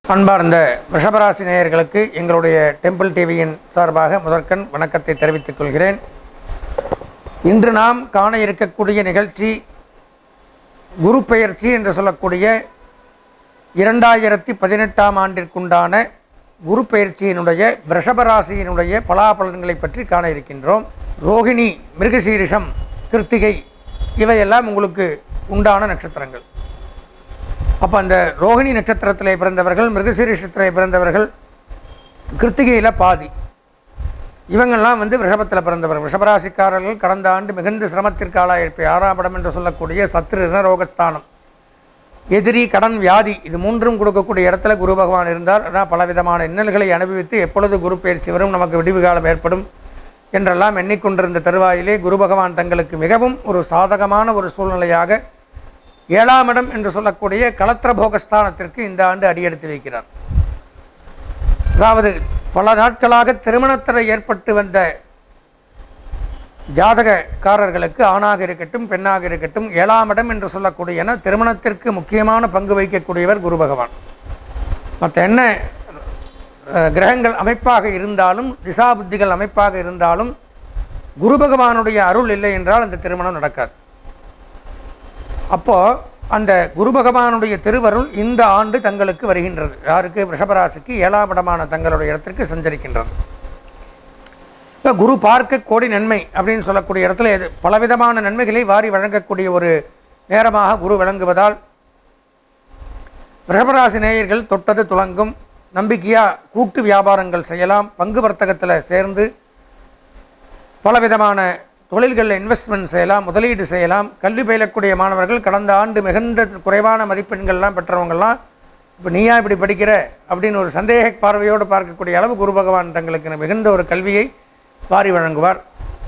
அன்பார்ந்த ரிஷபராசி நேயர்களுக்கு எங்களுடைய டெம்பிள் டிவியின் சார்பாக முதற்கண் வணக்கத்தை தெரிவித்துக் கொள்கிறேன் இன்று நாம் காண இருக்கக்கூடிய நிகழ்ச்சி குரு பெயர்ச்சி என்று சொல்லக்கூடிய இரண்டாயிரத்தி பதினெட்டாம் ஆண்டிற்குண்டான குரு பெயர்ச்சியினுடைய ரிஷபராசியினுடைய பலாபலன்களை பற்றி காண இருக்கின்றோம் ரோகிணி மிருகசீரிஷம் கிருத்திகை இவையெல்லாம் உங்களுக்கு உண்டான நட்சத்திரங்கள் அப்போ அந்த ரோகிணி நட்சத்திரத்திலே பிறந்தவர்கள் மிருகசீரிஷத்திலே பிறந்தவர்கள் கிருத்திகையில் பாதி இவங்கெல்லாம் வந்து ரிஷபத்தில் பிறந்தவர் ரிஷபராசிக்காரர்கள் கடந்த ஆண்டு மிகுந்த சிரமத்திற்கு ஆளாயிருப்ப ஆறாம் படம் என்று சொல்லக்கூடிய சத்ரு ரிணரோகஸ்தானம் எதிரி கடன் வியாதி இது மூன்றும் கொடுக்கக்கூடிய இடத்துல குரு பகவான் இருந்தால் ஆனால் பலவிதமான இன்னல்களை அனுபவித்து எப்பொழுது குரு பயிற்சி வரும் நமக்கு விடிவு காலம் ஏற்படும் என்றெல்லாம் எண்ணிக்கொண்டிருந்த தருவாயிலே குரு பகவான் தங்களுக்கு மிகவும் ஒரு சாதகமான ஒரு சூழ்நிலையாக ஏழாம் இடம் என்று சொல்லக்கூடிய களத்திர போகஸ்தானத்திற்கு இந்த ஆண்டு அடியெடுத்து வைக்கிறார் அதாவது பல நாட்களாக திருமணத்தில் ஏற்பட்டு வந்த ஜாதகக்காரர்களுக்கு ஆணாக இருக்கட்டும் பெண்ணாக இருக்கட்டும் ஏழாம் இடம் என்று சொல்லக்கூடிய என திருமணத்திற்கு முக்கியமான பங்கு வகிக்கக்கூடியவர் குரு பகவான் மற்ற என்ன அஹ், கிரகங்கள் அமைப்பாக இருந்தாலும் திசா புத்திகள் அமைப்பாக இருந்தாலும் குரு பகவானுடைய அருள் இல்லை என்றால் அந்த திருமணம் நடக்காது அப்போது அந்த குரு பகவானுடைய திருவருள் இந்த ஆண்டு தங்களுக்கு வருகின்றது யாருக்கு ரிஷபராசிக்கு ஏழாம் இடமான தங்களுடைய இடத்திற்கு சஞ்சரிக்கின்றது இப்போ குரு பார்க்க கோடி நன்மை அப்படின்னு சொல்லக்கூடிய இடத்துல எது பலவிதமான நன்மைகளை வாரி வழங்கக்கூடிய ஒரு நேரமாக குரு விளங்குவதால் ரிஷபராசி நேயர்கள் தொட்டது துலங்கும் நம்பிக்கையாக கூட்டு வியாபாரங்கள் செய்யலாம் பங்கு வர்த்தகத்தில் சேர்ந்து பலவிதமான தொழில்களில் இன்வெஸ்ட்மெண்ட் செய்யலாம் முதலீடு செய்யலாம் கல்வி பயிலக்கூடிய மாணவர்கள் கடந்த ஆண்டு மிகுந்த குறைவான மதிப்பெண்கள்லாம் பெற்றவங்கெல்லாம் இப்போ நீயா இப்படி படிக்கிற அப்படின்னு ஒரு சந்தேக பார்வையோடு பார்க்கக்கூடிய அளவு குரு பகவான் தங்களுக்கு மிகுந்த ஒரு கல்வியை வாரி வழங்குவார்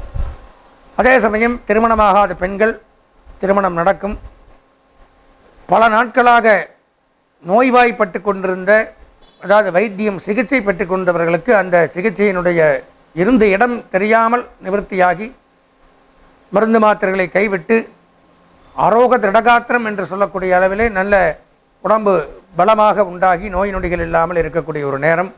அதே சமயம் திருமணமாகாத பெண்கள் திருமணம் நடக்கும் பல நாட்களாக நோய்வாய்ப்பட்டு கொண்டிருந்த அதாவது வைத்தியம் சிகிச்சை பெற்று கொண்டவர்களுக்கு அந்த சிகிச்சையினுடைய இருந்த இடம் தெரியாமல் நிவர்த்தியாகி மருந்து மாத்திரைகளை கைவிட்டு ஆரோக திடகாத்திரம் என்று சொல்லக்கூடிய அளவிலே நல்ல உடம்பு பலமாக உண்டாகி நோய் நொடிகள் இல்லாமல் இருக்கக்கூடிய ஒரு நேரம்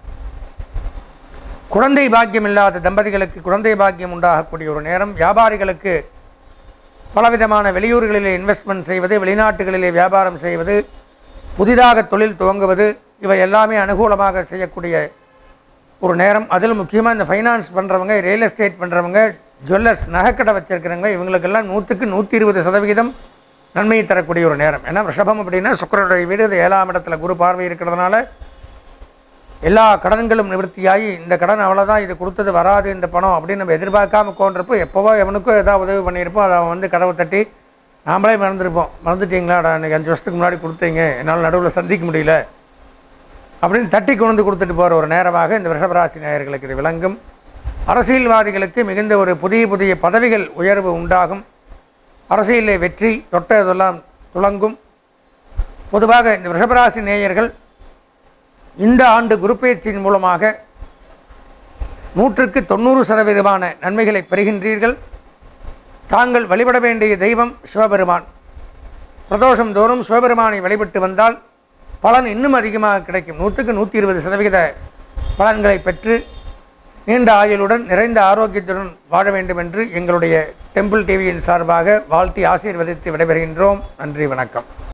குழந்தை பாக்கியம் இல்லாத தம்பதிகளுக்கு குழந்தை பாக்கியம் உண்டாகக்கூடிய ஒரு நேரம் வியாபாரிகளுக்கு பலவிதமான வெளியூர்களிலே இன்வெஸ்ட்மெண்ட் செய்வது வெளிநாட்டுகளிலே வியாபாரம் செய்வது புதிதாக தொழில் துவங்குவது இவை எல்லாமே அனுகூலமாக செய்யக்கூடிய ஒரு நேரம் அதில் முக்கியமாக இந்த ஃபைனான்ஸ் பண்ணுறவங்க ரியல் எஸ்டேட் பண்ணுறவங்க ஜுவல்லர்ஸ் நகைக்கடை வச்சிருக்கிறவங்க இவங்களுக்கெல்லாம் நூற்றுக்கு நூற்றி இருபது சதவிகிதம் நன்மையை தரக்கூடிய ஒரு நேரம் ஏன்னா ரிஷபம் அப்படின்னா சுக்கரனுடைய வீடு இது ஏழாம் இடத்துல குரு பார்வை இருக்கிறதுனால எல்லா கடன்களும் நிவர்த்தியாகி இந்த கடன் அவ்வளோதான் இது கொடுத்தது வராது இந்த பணம் அப்படின்னு நம்ம எதிர்பார்க்காம கோன்றப்போ எப்போவோ எவனுக்கோ ஏதாவது உதவி பண்ணியிருப்போம் அதை அவன் வந்து கதவை தட்டி நாமளே மறந்துருப்போம் மறந்துட்டீங்களாடா இன்றைக்கி அஞ்சு வருஷத்துக்கு முன்னாடி கொடுத்தீங்க என்னால் நடுவில் சந்திக்க முடியல அப்படின்னு தட்டி கொண்டு கொடுத்துட்டு போகிற ஒரு நேரமாக இந்த ரிஷபராசி நேயர்களுக்கு இது விளங்கும் அரசியல்வாதிகளுக்கு மிகுந்த ஒரு புதிய புதிய பதவிகள் உயர்வு உண்டாகும் அரசியலில் வெற்றி தொட்டதெல்லாம் துளங்கும் பொதுவாக இந்த ரிஷபராசி நேயர்கள் இந்த ஆண்டு குருப்பெயர்ச்சியின் மூலமாக நூற்றுக்கு தொண்ணூறு சதவீதமான நன்மைகளை பெறுகின்றீர்கள் தாங்கள் வழிபட வேண்டிய தெய்வம் சிவபெருமான் பிரதோஷம் தோறும் சிவபெருமானை வழிபட்டு வந்தால் பலன் இன்னும் அதிகமாக கிடைக்கும் நூற்றுக்கு நூற்றி இருபது சதவிகித பலன்களை பெற்று நீண்ட ஆயுளுடன் நிறைந்த ஆரோக்கியத்துடன் வாழ வேண்டும் என்று எங்களுடைய டெம்பிள் டிவியின் சார்பாக வாழ்த்தி ஆசீர்வதித்து விடைபெறுகின்றோம் நன்றி வணக்கம்